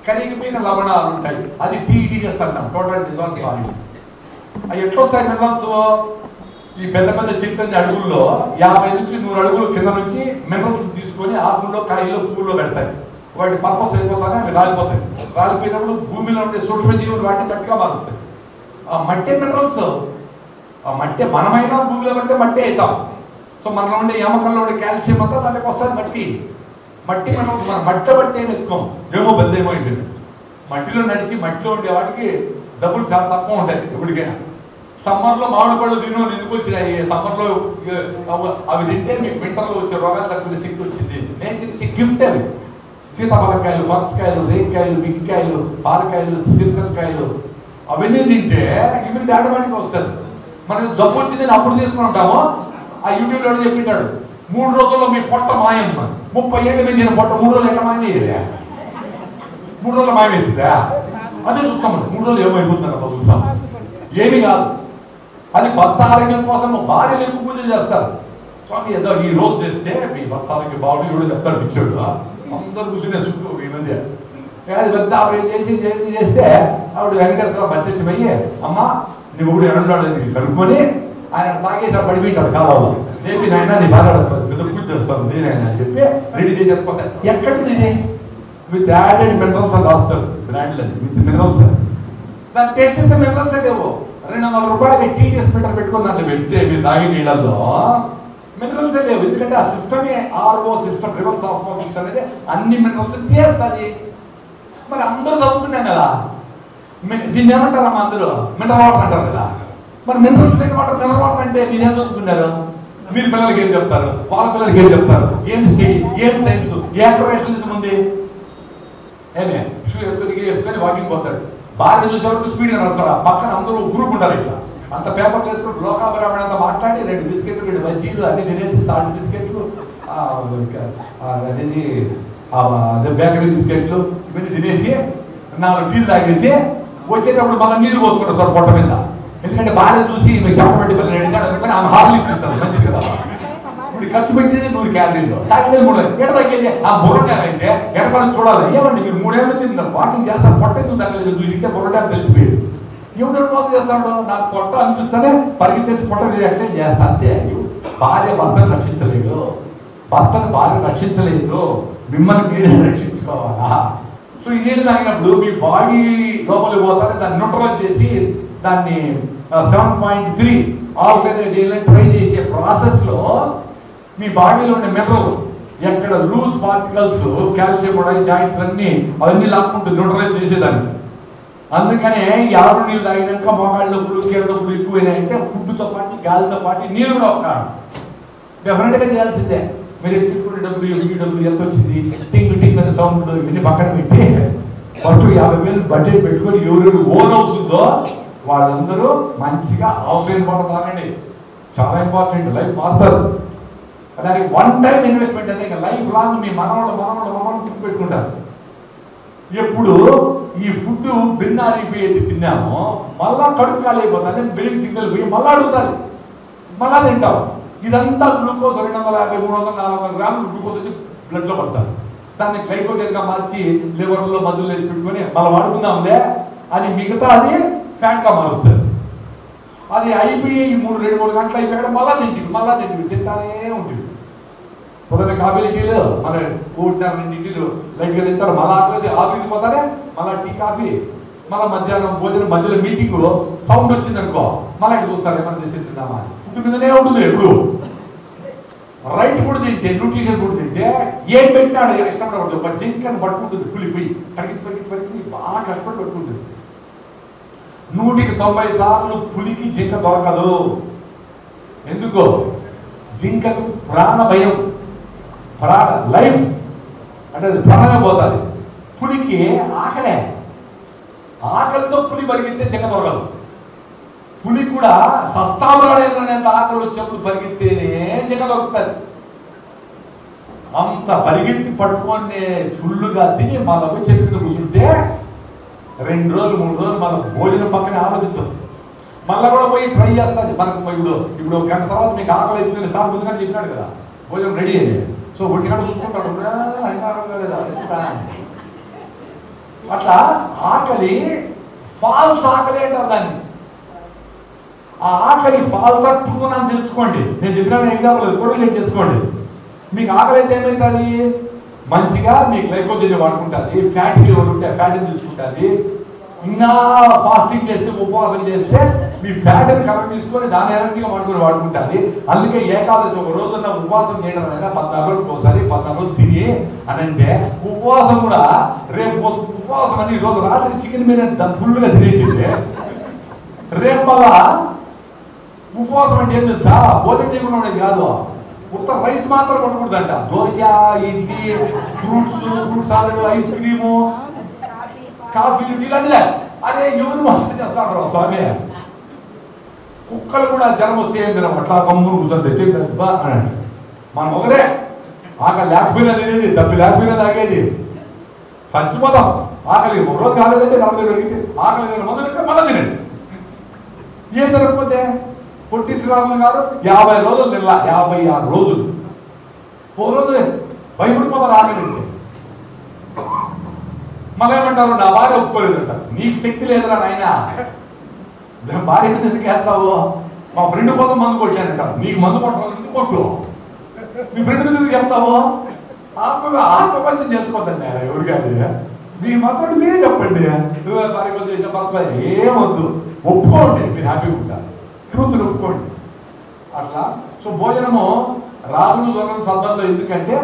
కరిగిపోయిన లవణాలు ఉంటాయి అది టీడీఎస్ అంటాం టోటల్ డిజాల్వ్ సాలిడ్స్ అవి ఎట్లా వస్తాయి మినరల్స్ ఈ పెద్ద పెద్ద చెట్లన్నీ అడుగుల్లో యాభై నుంచి నూరు అడుగులు కింద నుంచి మినరల్స్ తీసుకొని ఆకుల్లో కాయల్లో పువ్వుల్లో పెడతాయి వాటి పర్పస్ అయిపోతానే అవి రాలిపోతాయి రాలిపోయినప్పుడు భూమిలో ఉండే సూక్ష్మజీవులు వాటిని గట్టిగా మారుస్తాయి ఆ మట్టి మినరల్స్ ఆ మట్టి మనమైనా భూమిలో పడితే మట్టి అవుతాం సో మనలో ఉండే ఎమకల్లో ఉండే కాల్షియం అంతా దానికి వస్తుంది మట్టి మట్టి మినరల్స్ మన మట్టి పడితే ఏమి ఎత్తుకోం ఏమో పెద్ద ఏమో అయిపోయింది మట్టిలో నడిచి మట్టిలో ఉండే వాటికి జబ్బులు చాలా తక్కువ ఉంటాయి ఎప్పటికైనా సమ్మర్లో మామిడి పళ్ళు తిను ఎందుకు వచ్చినాయి సమ్మర్లో అవి- అవి తింటే మీకు వింటర్లో వచ్చే రోగాలు తక్కువ శక్తి వచ్చింది నేచర్ ఇచ్చే గిఫ్ట్ అవి సీతాఫలకాయలు పనసకాయలు రేగికాయలు బిగ్గికాయలు పాలకాయలు సించకాయలు అవన్నీ తింటే ఇమ్యూనిటీ ఆటోమేటిక్గా వస్తుంది మనకి జబ్బు వచ్చిందని అప్పుడు తీసుకుని ఉంటాము ఆ యూట్యూబ్లో ఎవడో చెప్పింటాడు మూడు రోజుల్లో మీ పొట్ట మాయమ్మ ముప్పై ఏళ్ళు పెంచిన పొట్ట మూడు రోజులు ఎక్కడ మాయమయ్యేదే మూడు రోజులు మాయమవుతుందా అదే చూస్తాం మనం మూడు రోజులు ఏమైపోతుందన్న చూస్తాం ఏమి కాదు అది భర్త ఆరోగ్యం కోసం భార్యలు ఎక్కువ పూజలు చేస్తారు స్వామి ఏదో ఈ రోజు చేస్తే మీ భర్త ఆరోగ్యం బాగుంది ఎవడో చెప్తాడు పిచ్చాడు అందరు కూర్చునే చుట్టూ ఈ మధ్య అది పెద్ద ఆవిడ చేసి చేసి చేస్తే ఆవిడ వెంకటేశ్వర ప్రత్యక్షమయ్యి అమ్మ నీ ఊడు ఎన్నాడు అని కనుక్కొని ఆయన తాగేసారి పడిపోయింటాడు కాలంలో లేపి నాయన నీ భార్య పెద్ద పూజ చేస్తాను నేనైనా అని చెప్పి రెడీ చేసి ఎత్తుకొస్తాను ఎక్కడిది ఇది విత్ యాడెడ్ మినరల్స్ అని రాస్తారు బ్రాండ్లని విత్ మినరల్స్ దాన్ని టేస్ట్ చేస్తే మినరల్స్ లేవు రెండు వందల రూపాయలకి టీడీఎస్ మీటర్ పెట్టుకుని దాంట్లో పెడితే మీరు తాగి నీళ్ళల్లో మినరల్స్ లేవు ఎందుకంటే ఆ సిస్టమే ఆర్ఓ సిస్టమ్ రివర్స్ ఆస్మోసిస్ అనేది అన్ని మినరల్స్ తీస్తుంది మరి అందరూ చదువుకున్నాం కదా మీ- దీన్ని ఏమంటారమ్మా అందరూ మినరల్ వాటర్ అంటారు కదా మరి మినరల్స్ లేని వాటర్ మినరల్ వాటర్ అంటే మీరేం చదువుకున్నారు మీరు పిల్లలకి ఏం చెప్తారు వాళ్ళ పిల్లలకి ఏం చెప్తారు ఏం స్టడీ ఏం సైన్స్ ఏ ప్రొఫెషనలిజం ఉంది ఏమే షూ వేసుకొని డిగ్రీ వేసుకొని వాకింగ్ పోతాడు భార్య చూసేవాడు స్పీడ్గా నడుస్తాడు పక్కన అందరూ గ్రూప్ ఉంటారు ఇట్లా అంత పేపర్లు వేసుకొని లోకాభిరామణ అంతా మాట్లాడి రెండు బిస్కెట్లు రెండు బజ్జీలు అన్ని తినేసి సాల్ట్ బిస్కెట్లు ఆ, ఇంకా, ఆ, అదేది ఆ, అదే బేకరీ బిస్కెట్లు ఇవన్నీ తినేసి నాలుగు టీలు తాగేసి వచ్చేటప్పుడు మళ్ళీ నీళ్లు పోసుకుంటారు సార్ పొట్ట మీద ఎందుకంటే భార్య చూసి మీకు చెప్పబట్టి పిల్లలు నడిచాడు అనుకుని ఆమె హార్లిక్స్ ఇస్తారు మంచిది కదా ఇప్పుడు ఖర్చు పెట్టేది నూరు క్యాలరీలు తాగేది మూడు ఎక్కడ తగ్గేది ఆ బుర్రడా అయితే ఎడకాలం చూడాలి ఏమండి మీరు మూడేళ్ళ నుంచి వాకింగ్ చేస్తారు పొట్ట ఎందుకు తగ్గలేదు మీరు ఇంటే బుర్రడా తెలిసిపోయేది ఎవడు మోసం చేస్తాడు నాకు పొట్ట అనిపిస్తేనే పరిగెత్తేసి పొట్ట ఎక్సైజ్ చేస్తా అంతే భార్య భర్తను రక్షించలేదు భర్తను భార్య రక్షించలేదు మిమ్మల్ని మీరే రక్షించుకోవాలా సో ఈ నీళ్ళు తాగినప్పుడు మీ బాడీ లోపలికి పోతానే దాన్ని న్యూట్రల్ చేసి దాన్ని సెవెన్ పాయింట్ త్రీ ఆల్టర్నేట్ చేయాలని ట్రై చేసే ప్రాసెస్లో మీ బాడీలో ఉండే మినరల్ ఎక్కడ లూజ్ పార్టికల్స్ కాల్షియం కూడా జాయింట్స్ అన్ని అవన్నీ లాక్కుంటూ న్యూట్రలైజ్ చేసేదాన్ని అందుకనే ఈ ఆరు నీళ్ళు తాగినాక మోకాళ్ళ నొప్పులు కీళ్ళ నొప్పులు ఎక్కువైనాయంటే ఫుడ్తో పాటు గాలితో పాటు నీళ్ళు కూడా ఒక డెఫినెట్గా చేయాల్సిందే మీరు ఎత్తుకునే డబ్బులు ఈ డబ్బులు ఎంత వచ్చింది టింగ్ టింగ్ అనే సౌండ్ ఇవన్నీ పక్కన పెట్టి ఫస్ట్ యాభై వేలు బడ్జెట్ పెట్టుకొని ఎవరెవరు ఓన్ హౌస్ ఉందో వాళ్ళందరూ మంచిగా హౌస్ వాటర్ తాగండి చాలా ఇంపార్టెంట్ లైఫ్ మారుతారు దానికి వన్ టైం ఇన్వెస్ట్మెంట్ అయితే ఇంకా లైఫ్ లాంగ్ మీ మనవాళ్ళు మనవాళ్ళు మనవాళ్ళు టిక్ పెట్టుకుంటారు ఎప్పుడు ఈ ఫుడ్ భిన్నారిపోయేది తిన్నామో మళ్ళా కడుపు ఖాళీ అయిపోతుంది బ్రెయిన్ సిగ్నల్ పోయి మళ్ళా అడుగుతుంది మళ్ళా తింటాం ఇదంతా గ్లూకోజ్ రెండు వందల యాభై మూడు వందల నాలుగు వందల గ్రాములు గ్లూకోజ్ వచ్చి బ్లడ్లో పడతారు దాన్ని గ్లైకోజన్గా మార్చి లివర్లో మజిల్ వేసి పెట్టుకొని మళ్ళీ వాడుకుందాంలే అని మిగతా అది ఫ్యాట్గా మారుస్తుంది అది అయిపోయి ఈ మూడు రెండు మూడు గంటలు అయిపోయాక మళ్ళా తింటివి మళ్ళా తింటివి తింటానే ఉంటుంది పొద్దున్న కాఫీలు టీలు మన ఒకటిన్నర రెండు ఇడ్లీలు లైట్గా తింటారు మళ్ళీ ఆఫీస్ ఆఫీస్ పోతారే మళ్ళీ టీ కాఫీ మళ్ళీ మధ్యాహ్నం భోజనం మధ్యలో మీటింగ్ సౌండ్ వచ్చింది అనుకో మళ్ళీ ఇటు చూస్తారు ఏమైనా చేసి తిందామా అని ఫుడ్ మీదనే ఉంటుంది ఎప్పుడు రైట్ ఫుడ్ తింటే న్యూట్రిషన్ ఫుడ్ తింటే ఏం పెట్టినాడు ఇష్టపడ ఒక జింకని పట్టుకుంటుంది పులిపోయి పరిగెత్తి పరిగెత్తి పరిగెత్తి బాగా కష్టపడి పట్టుకుంటుంది నూటికి తొంభై సార్లు పులికి జింక దొరకదు ఎందుకో జింకకు ప్రాణ భయం ప్రాణ లైఫ్ అంటే అది ప్రాణమే పోతుంది పులికి ఆకలే ఆకలితో పులి పరిగెత్తే జింక దొరకదు పులి కూడా సస్తామరాడేంత ఆకలి వచ్చినప్పుడు పరిగెత్తేనే జింక దొరుకుతుంది అంత పరిగెత్తి పట్టుకొని ఫుల్లుగా తిని మళ్ళీ పోయి చెట్టు మీద కూర్చుంటే రెండు రోజులు మూడు రోజులు మన భోజనం పక్కనే ఆలోచించదు మళ్ళీ కూడా పోయి ట్రై చేస్తుంది మనకు ఇప్పుడు ఇప్పుడు ఒక గంట తర్వాత మీకు ఆకలి అవుతుంది సార్ ముందుగానే చెప్పినాడు కదా భోజనం రెడీ అయ్యింది సో ఒంటి గంట చూసుకుంటాడు "ఆ, ఇంకా ఆకలి కాలేదా?" అట్లా ఆకలి ఫాల్స్ ఆకలి అంటారు దాన్ని ఆ ఆకలి ఫాల్స్ ట్రూ అని తెలుసుకోండి నేను చెప్పిన ఎగ్జాంపుల్ కోరిలేట్ చేసుకోండి మీకు ఆకలి అయితే ఏమవుతుంది మంచిగా మీ గ్లైకోజన్ వాడుకుంటుంది ఫ్యాట్ లెవెల్ ఉంటే ఫ్యాట్ తీసుకుంటుంది ఇంకా ఫాస్టింగ్ చేస్తే ఉపవాసం చేస్తే మీ ఫ్యాట్ కరెక్ట్ తీసుకొని దాని ఎనర్జీగా వాడుకొని వాడుకుంటుంది అందుకే ఏకాదశి ఒక రోజున్న ఉపవాసం చేయడం అయినా పద్నాలుగు రోజులకు ఒకసారి పద్నాలుగు రోజులు తిని అని అంటే ఉపవాసం కూడా రేపు ఉప- ఉపవాసం అని ఈ రోజు రాత్రి చికెన్ మీద ఫుల్గా తినేసింది రేపు మళ్ళా ఉపవాసం అంటే ఏం తెలుసా భోజనం చేయకుండా ఉండేది కాదు ఉత్తర రైస్ మాత్రం కొట్టకూడదంట dosa idli fruits fruit salad ice cream coffee టీలు అన్నీ అరే ఎవరు మస్తు చేస్తాడు రా స్వామి కుక్కలు కూడా జ్వరం వస్తే ఏం తినవు అట్లా కమ్మును కూర్చొని తెచ్చి బా అని అంటారు. మనం ఒకరే ఆకలి లేకపోయినా తినేది దప్పి లేకపోయినా తాగేది చచ్చిపోతాం ఆకలి ఒక రోజు కాలేదంటే నలభై పెరిగితే ఆకలి తిన మొదలైతే మళ్ళీ తినండి ఏం జరగకపోతే పొట్టి శ్రీరాములు గారు యాభై రోజులు తినలా యాభై ఆరు రోజులు ఒక రోజు భయపడిపోతారు ఆకలింటే మళ్ళీ ఏమంటారు నా భార్య ఒప్పుకోలేదంట నీకు శక్తి లేదురా నాయన భార్య మీద ఎందుకు వేస్తావు మా ఫ్రెండ్ కోసం మందు కొట్టానంటారు నీకు మందు కొట్టాలని కొట్టు మీ ఫ్రెండ్ మీద ఎందుకు చెప్తావు ఆత్మ ఆత్మపంచం చేసుకోవద్దండి ఆయన ఎవరికి అది మీ మనసు మీరే చెప్పండి నువ్వే భార్య కొంచెం చేసిన భర్త ఏమొద్దు ఒప్పుకోండి మీరు హ్యాపీగా ఉంటారు ట్రూత్ ఒప్పుకోండి అట్లా సో భోజనము రాగులు జొన్నలు సందర్భంలో ఎందుకంటే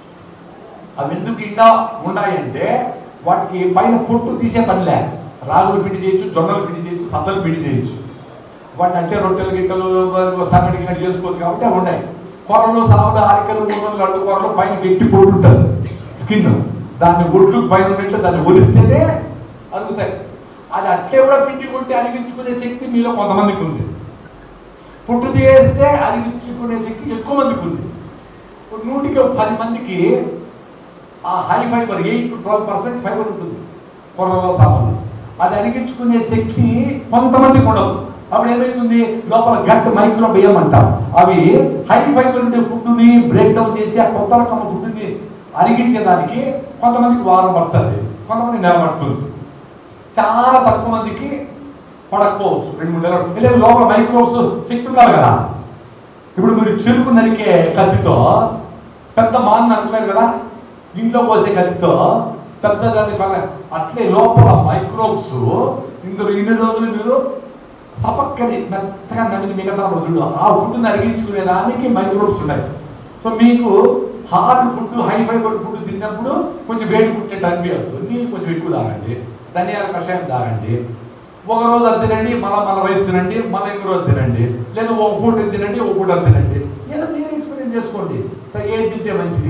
అవి ఎందుకు ఇంకా ఉన్నాయంటే వాటికి పైన పొట్టు తీసే పనిలే రాగులు పిండి చేయొచ్చు జొన్నలు పిండి చేయొచ్చు సద్దలు పిండి చేయొచ్చు వాటి అంటే రొట్టెలు గిట్టలు సంగటి గిన్నె చేసుకోవచ్చు కాబట్టి అవి ఉన్నాయి కొరలు సావులు ఆరికలు మూడలు లడ్డు కొరలు పైన గట్టి పొట్టు ఉంటుంది స్కిన్ దాన్ని ఒడ్లు పైన ఉన్నట్లు దాన్ని ఒలిస్తేనే అరుగుతాయి అది అట్లే కూడా పిండి కొట్టి అరిగించుకునే శక్తి మీలో కొంతమందికి ఉంది పుట్టు తీస్తే అరిగించుకునే శక్తి ఎక్కువ మందికి ఉంది ఇప్పుడు నూటికి ఒక పది మందికి ఆ high fibre eight to twelve percent fibre ఉంటుంది కొర్రలో సామాన్లు అది అరిగించుకునే శక్తి కొంతమందికి ఉండదు అప్పుడు ఏమవుతుంది లోపల గట్ మైక్రో బియ్యం అంటాం అవి హై ఫైబర్ ఉండే ఫుడ్ని బ్రేక్ డౌన్ చేసి ఆ కొత్త రకం ఫుడ్ని అరిగించేదానికి కొంతమందికి వారం పడుతుంది కొంతమంది నెల పడుతుంది చాలా తక్కువ మందికి పడకపోవచ్చు రెండు మూడు నెలలు ఎందుకంటే లోపల మైక్రోబ్స్ శక్తి ఉండాలి కదా ఇప్పుడు మీరు చెరుకు నరికే కత్తితో పెద్ద మాన్ నరకలేరు కదా ఇంట్లో పోసే కత్తితో పెద్ద దాని పని అట్లే లోపల మైక్రోబ్స్ ఇందులో ఇన్ని రోజులు మీరు సపక్కని మెత్తగా నమిలి మిగతా చూడు ఆ ఫుడ్ నరిగించుకునే దానికి మైక్రోబ్స్ ఉన్నాయి సో మీకు hard food high fibre food తిన్నప్పుడు కొంచెం వేడి పుట్టేట్టు అనిపించచ్చు నీళ్ళు కొంచెం ఎక్కువ తాగండి ధనియాల కషాయం తాగండి ఒక రోజు అది తినండి మళ్ళీ మన వయసు తినండి మళ్ళీ ఇంకో రోజు తినండి లేదా ఒక పూట ఇది తినండి ఒక పూట అది తినండి ఏదో మీరు ఎక్స్పీరియన్స్ చేసుకోండి సరే ఏది తింటే మంచిది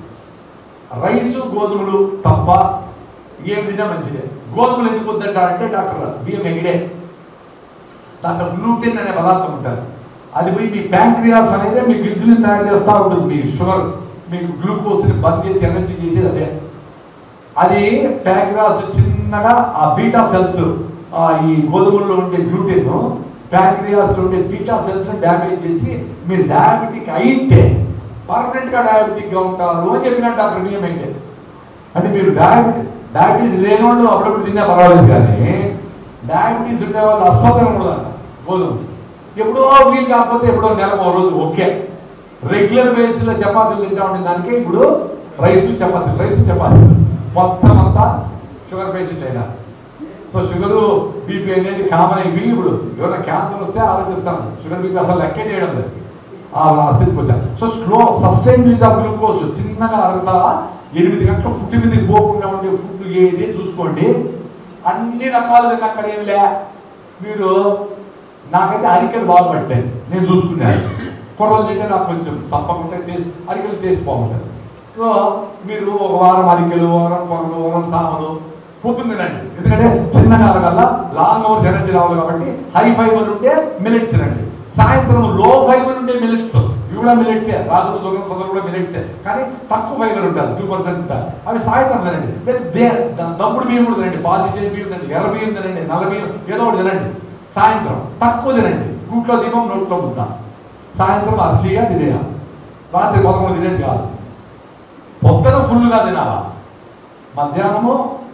రైసు గోధుమలు తప్ప ఏం తిన్నా మంచిదే గోధుమలు ఎందుకు వద్దంటారంటే డాక్టర్ బిఎం హెగ్డే దాంట్లో గ్లూటెన్ అనే పదార్థం ఉంటుంది అది పోయి మీ ప్యాంక్రియాస్ అనేది మీకు ఇన్సులిన్ తయారు చేస్తూ ఉంటుంది మీ షుగర్ మీకు గ్లూకోజ్ని బంద్ చేసి ఎనర్జీ చేసేది అదే అది ప్యాంక్రియాస్ చిన్నగా ఆ బీటా సెల్స్ ఈ గోధుమల్లో ఉండే గ్లూటెన్ ప్యాంక్రియాస్లో ఉండే బీటా సెల్స్ని డ్యామేజ్ చేసి మీరు డయాబెటిక్ అయితే పర్మనెంట్గా డయాబెటిక్గా ఉంటారు అని చెప్పిన డాక్టర్ బియ్యం అంటే అంటే మీరు డయాబెటీ డయాబెటీస్ లేని వాళ్ళు అప్పుడప్పుడు తిన్నా పర్వాలేదు కానీ డయాబెటీస్ ఉండే వాళ్ళు అస్సలు తినకూడదంట గోధుమ ఎప్పుడో వీలు కాకపోతే ఎప్పుడో నెల ఓ రోజు ఓకే రెగ్యులర్ బేసిస్లో చపాతీలు తింటా ఉండే దానికే ఇప్పుడు రైసు చపాతీలు రైసు చపాతీలు మొత్తం అంతా షుగర్ పేషెంట్ అయినా సో షుగరు బీపీ అనేది కామన్ అయిపోయి ఇప్పుడు ఎవరైనా క్యాన్సర్ వస్తే ఆలోచిస్తాను షుగర్ బీపీ అసలు లెక్కే చేయడం లేదు ఆ స్థితికి వచ్చాను so slow sustain use of glucose చిన్నగా అరుగుతా ఎనిమిది గంటలు ఫుడ్ మీదకి పోకుండా ఉండే ఫుడ్ ఏది చూసుకోండి అన్ని రకాలు తిన్నక్కడ ఏమి లే మీరు నాకైతే అరికెలు బాగా పట్టాయి నేను చూసుకున్నాను కొర్రలు తింటే నాకు కొంచెం సప్పకుంటే టేస్ట్ అరికెలు టేస్ట్ బాగుంటుంది సో మీరు ఒక వారం అరికెలు వారం కొర్రలు వారం సామలు పొద్దున్న తినండి ఎందుకంటే చిన్నగా అరగల్లా లాంగ్ అవర్స్ ఎనర్జీ రావాలి కాబట్టి హై ఫైబర్ ఉంటే మిలెట్స్ తినండి సాయంత్రం లో ఫైబర్ ఉండే మిలెట్స్ ఇవి కూడా మిలెట్సే రాజులు జోగం సదరు కూడా మిలెట్సే కానీ తక్కువ ఫైబర్ ఉంటుంది టూ పర్సెంట్ ఉంటుంది అవి సాయంత్రం తినండి లేదా దే ద- దమ్ముడు బియ్యం కూడా తినండి పాలిష్ బియ్యం తినండి ఎర్ర బియ్యం తినండి నల్ల బియ్యం ఏదో ఒకటి తినండి సాయంత్రం తక్కువ తినండి గూట్లో దీపం నోట్లో ముద్ద సాయంత్రం అర్లీగా తినేయాలి రాత్రి పదకొండు తినేది కాదు పొద్దున ఫుల్గా తినాలా మధ్యాహ్నము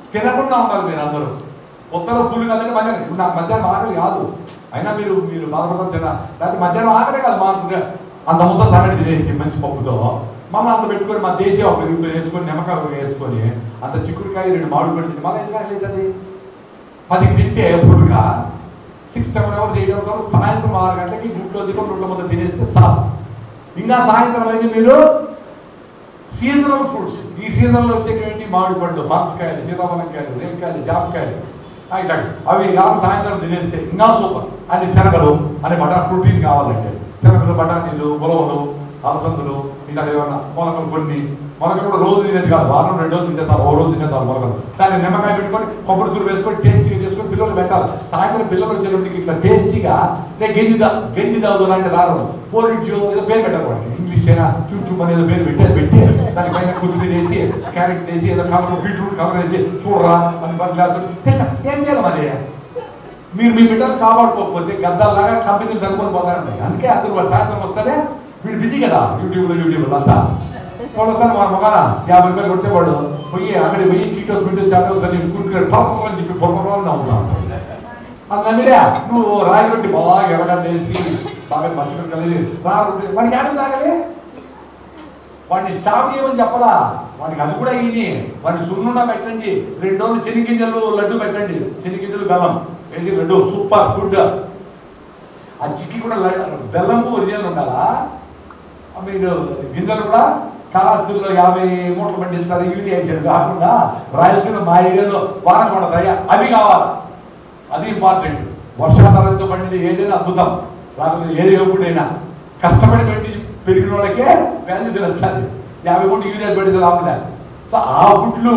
తినకుండా ఉండాలి మీరు అందరూ కొత్తలో ఫుల్ కదంటే మధ్యాహ్నం ఇప్పుడు నాకు మధ్యాహ్నం ఆకలి కాదు అయినా మీరు మీరు బాధపడతాం తిన లేకపోతే మధ్యాహ్నం ఆకలే కాదు మాకు అంత ముద్ద సంగటి తినేసి మంచి పప్పుతో మళ్ళీ అంత పెట్టుకొని మా దేశీయ పెరుగుతో వేసుకొని నిమ్మకాయ ఒక వేసుకొని అంత చిక్కుడుకాయ రెండు మామిడి పడి తింటే మళ్ళీ ఎందుకు లేదండి పదికి తింటే ఫుల్గా six seven hours eight hours hours సాయంత్రం ఆరు గంటలకి గుట్లో దిగం రెండు ముద్ద తినేస్తే సార్ ఇంకా సాయంత్రం అయితే మీరు సీజనల్ ఫ్రూట్స్ ఈ సీజన్లో వచ్చేటువంటి మామిడి పళ్ళు పనసకాయలు సీతాఫలంకాయలు రేపకాయలు జామకాయలు ఆ, ఇట్లాంటి అవి కాదు సాయంత్రం తినేస్తే ఇంకా సూపర్ అన్ని శనగలు అన్ని బఠానీ ప్రోటీన్ కావాలంటే శనగలు బఠానీలు ఉలవలు అలసందులు ఇట్లాంటి ఏమన్నా మొలకలు కొన్ని మొలకలు కూడా రోజు తినేది కాదు వారం రెండు రోజులు తింటే సార్ ఓ రోజు తింటే సార్ మొలకలు దాన్ని నిమ్మకాయ పెట్టుకొని కొబ్బరి తూరు వేసుకొని టేస్టీగా చేసుకొని పిల్లలు పెట్టాలి సాయంత్రం పిల్లలు వచ్చేటప్పటికి ఇట్లా టేస్టీగా నేను గెంజి దా గెంజి దావుదు అంటే రారు పోలిడ్జు ఏదో పేరు పెట్టారు వాడికి ఇంగ్లీష్ అయినా చూచు అనేది పేరు పెట్టి అది పెట్టి దానిపైన కొత్తిమీర వేసి క్యారెట్ వేసి ఏదో కలర్ బీట్రూట్ కలర్ వేసి చూడరా అని వన్ గ్లాస్ తింటా ఏం చేయాలి మరి మీరు మీ బిడ్డలు కాపాడుకోకపోతే గద్దల్లాగా కంపెనీలు సరిపోని పోతారండి అందుకే అందరూ వాడు సాయంత్రం వస్తేనే వీడు బిజీ కదా యూట్యూబ్లో యూట్యూబ్లో అంతా వాడు వస్తాను మన మొగాన యాభై రూపాయలు కొడితే వాడు పోయి అక్కడ పోయి కీటోస్ మీటోస్ చాటోస్ అని కురుకురే పర్పం అని చెప్పి పొరపరం నవ్వుతా ఉంటాడు అందుకే నువ్వు రాగి రొట్టి బాగా ఎర్రగడ్డ వేసి బాగా మర్చిపోయి కలిసి రా రొట్టి వాడికి ఆడడం తాగలే వాడిని స్టాప్ చేయమని చెప్పలా వాడికి అది కూడా ఇని వాడిని సున్నుండా పెట్టండి రెండు రోజులు చెనిగింజలు లడ్డు పెట్టండి చెనిగింజలు బెల్లం వేసి లడ్డు సూపర్ ఫుడ్ ఆ చిక్కి కూడా ల- బెల్లం ఒరిజినల్ ఉండాలా ఆ మీరు గింజలు కూడా కళాస్తుల్లో యాభై మూటలు పండిస్తారు యూరియా వేసారు కాకుండా రాయలసీమ మా ఏరియాలో వాన పడతాయి అవి కావాలి అది ఇంపార్టెంట్ వర్షాకాలంతో పండిన ఏదైనా అద్భుతం రాకపోతే ఏది ఎప్పుడైనా కష్టపడి పండి పెరిగిన వాళ్ళకే వాల్యూ తెలుస్తుంది యాభై మూడు యూరియా పెడితే రాకుండా సో ఆ ఫుడ్లు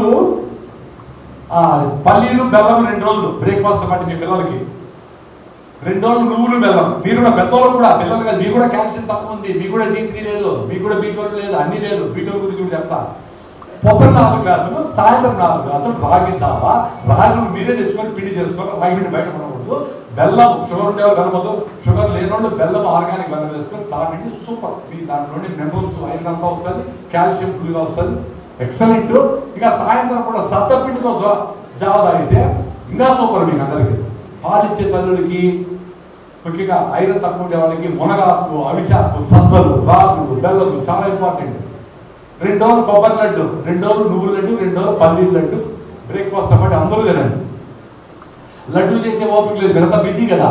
ఆ పల్లీలు బెల్లం రెండు రోజులు బ్రేక్ఫాస్ట్ పాటు మీ పిల్లలకి రెండు రోజులు నువ్వులు బెల్లం మీరు కూడా పెద్దోళ్ళు కూడా పిల్లలు కాదు మీకు కూడా కాల్షియం తక్కువ ఉంది మీకు కూడా డి త్రీ లేదు మీకు కూడా బీ ట్వెల్వ్ లేదు అన్ని లేదు బీ ట్వెల్వ్ గురించి కూడా చెప్తా పొద్దున నాలుగు గ్లాసులు సాయంత్రం నాలుగు గ్లాసులు రాగి సావ రాగులు మీరే తెచ్చుకొని పిండి చేసుకొని రాగి పిండి బయట కొనకూడదు బెల్లం షుగర్ ఉండేవాళ్ళు కలపదు షుగర్ లేనోళ్ళు బెల్లం ఆర్గానిక్ బెల్లం వేసుకొని తాగండి సూపర్ మీకు దాంట్లో నుండి మినరల్స్ ఐరన్ అంతా వస్తుంది కాల్షియం ఫుల్గా వస్తుంది ఎక్సలెంట్ ఇక సాయంత్రం కూడా సత్తపిండితో జా- జావ తాగితే ఇంకా సూపర్ మీకు అందరికీ పాలిచ్చే తల్లులకి ముఖ్యంగా ఐరన్ తక్కువ ఉండే వాళ్ళకి మునగాకు అవిశాకు సత్తలు రాగులు బెల్లము చాలా ఇంపార్టెంట్ రెండు రోజులు కొబ్బరి లడ్డు రెండు రోజులు నువ్వుల లడ్డు రెండు రోజులు పల్లీల లడ్డు బ్రేక్ఫాస్ట్ పాటు అందరూ తినండి లడ్డు చేసే ఓపిక లేదు మీరంతా బిజీ కదా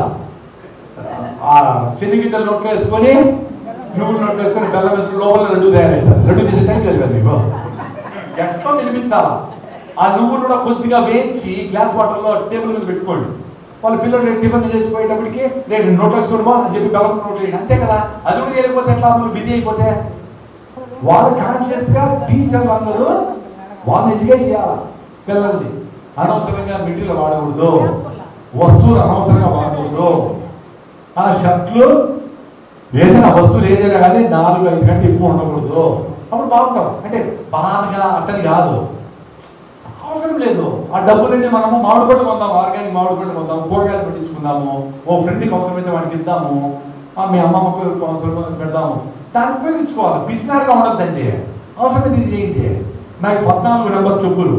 ఆ చెనిగిద్దరు నోట్లో వేసుకొని నువ్వులు నోట్లో వేసుకొని బెల్లం వేసుకొని లోపల లడ్డు తయారవుతుంది లడ్డు చేసే టైం లేదు కదా మీకు ఎట్లా నిలిపించాలా ఆ నువ్వులు కూడా కొద్దిగా వేయించి గ్లాస్ వాటర్లో టేబుల్ మీద పెట్టుకోండి వాళ్ళ పిల్లలు రేపు టిఫిన్ చేసిపోయేటప్పటికి రేపు నోట్ వేసుకోవడమో అని చెప్పి బెల్లం నోట్ వేయండి అంతే కదా అది కూడా చేయకపోతే ఎట్లా నువ్వు బిజీ అయిపోతే వాళ్ళు కాన్షియస్ గా టీచర్లు అందరూ వాళ్ళని ఎడ్యుకేట్ చేయాలి పిల్లల్ని అనవసరంగా మెటీరియల్ వాడకూడదు వస్తువులు అనవసరంగా వాడకూడదు ఆ షర్ట్లు ఏదైనా వస్తువులు ఏదైనా కానీ నాలుగు ఐదు గంటలు ఎక్కువ ఉండకూడదు అప్పుడు బాగుంటాం అంటే బాధగా అతని కాదు అవసరం లేదు ఆ డబ్బులన్నీ మనము మామిడి పండు కొందాము ఆర్గానిక్ మామిడి పండు కొందాము కూరగాయలు పెట్టించుకుందాము ఓ ఫ్రెండ్కి అవసరమైతే వాడికి ఇద్దాము ఆ మీ అమ్మమ్మకు అవసరం పెడదాము దాన్ని ఉపయోగించుకోవాలి పిసినారుగా ఉండద్దండి అవసరమైతే ఇది చేయండి నాకు పద్నాలుగు నెంబర్ చెప్పులు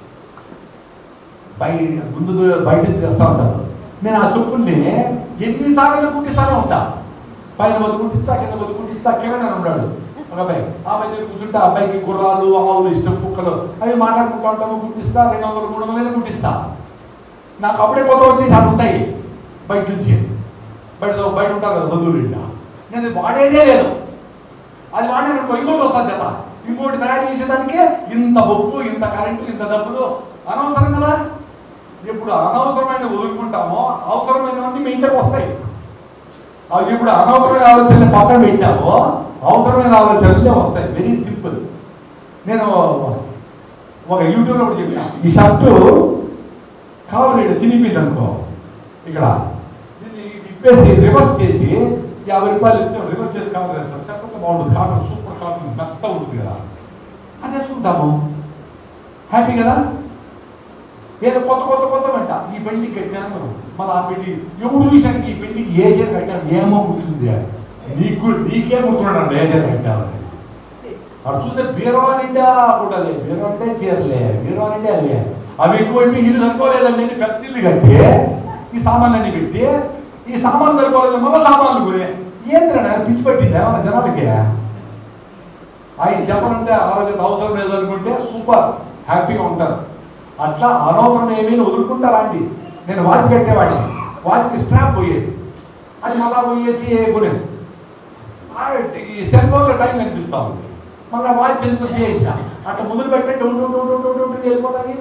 బయట ముందు బయట నుంచి తెస్తా ఉంటారు నేను ఆ చెప్పుల్ని ఎన్నిసార్లు కుట్టిస్తానే ఉంటా పైన బతు కుట్టిస్తా కింద బతు కుట్టిస్తా కింద ఉన్నాడు ఒక అబ్బాయి ఆ అబ్బాయి దగ్గర కూర్చుంటే ఆ అబ్బాయికి గుర్రాలు ఆవులు ఇష్టం కుక్కలు అవి మాట్లాడుకుంటా ఉంటాము కుట్టిస్తా రెండు వందలు మూడు వందలు కుట్టిస్తా నాకు అప్పుడే కొత్త వచ్చేసి అటు ఉంటాయి బయట నుంచి బయట బయట ఉంటారు కదా బంధువులు ఇంట నేను అది వాడేదే లేదు అది వాడిననుకో ఇంకోటి వస్తుంది చేత ఇంకోటి తయారు చేసేదానికి ఇంత బొగ్గు ఇంత కరెంటు ఇంత డబ్బులు అనవసరం కదా ఇప్పుడు అనవసరమైన వదులుకుంటామో అవసరమైనవన్నీ మీ ఇంట్లోకి వస్తాయి అవి ఇప్పుడు అనవసరమైన ఆలోచనలు పక్కన పెట్టామో అవసరమైన ఆలోచనలే వస్తాయి వెరీ సింపుల్ నేను ఒక యూట్యూబ్లో ఒకటి చెప్పిన ఈ షర్టు కవర్ ఇక్కడ చినిపోయింది అనుకో ఇక్కడ దీన్ని ఇప్పేసి రివర్స్ చేసి యాభై రూపాయలు ఇస్తే రివర్స్ చేసి కవర్ వేస్తాం షర్ట్ అంతా బాగుంటుంది కాటన్ సూపర్ కాటన్ మెత్త ఉంటుంది కదా అది వేసుకుంటాము హ్యాపీ కదా ఏదో కొత్త కొత్త కొత్త వెంట ఈ పెళ్లికి కట్టాను మళ్ళీ ఆ పెళ్లి ఎవడు విషయానికి ఈ పెళ్లికి ఏ చీర కట్టాను ఏమో గుర్తుంది నీకు నీకే గుర్తున్నాడు ఏ చీర కట్టామని అది చూస్తే బీరవా నిండా కూడా బీరవా అంటే చీరలే బీరవా నిండా అవే అవి ఎక్కువైపోయి ఇల్లు సరిపోలేదండి అని పెద్ద ఇల్లు కట్టి ఈ సామాన్లన్నీ పెట్టి ఈ సామాన్లు సరిపోలేదు మళ్ళీ సామాన్లు కొనే ఏంద్రా నాయన పిచ్చి పట్టింది ఏమన్నా జనాలకి ఆయన చెప్పనంటే ఆరోగ్యత అవసరం లేదు అనుకుంటే సూపర్ హ్యాపీగా ఉంటారు అట్లా అనవసరం ఏమీ వదులుకుంటారా అండి నేను వాచ్ కట్టేవాడిని వాచ్కి స్ట్రాప్ పోయేది అది మళ్ళా పోయేసి కొనేది ఆ ఈ సెల్ ఫోన్లో టైం కనిపిస్తా ఉంది మళ్ళీ వాచ్ ఎందుకు చేసిన అట్లా మొదలు పెట్టండి ఉంటూ ఉంటూ ఉంటూ ఉంటూ ఉంటూ వెళ్ళిపోతాయి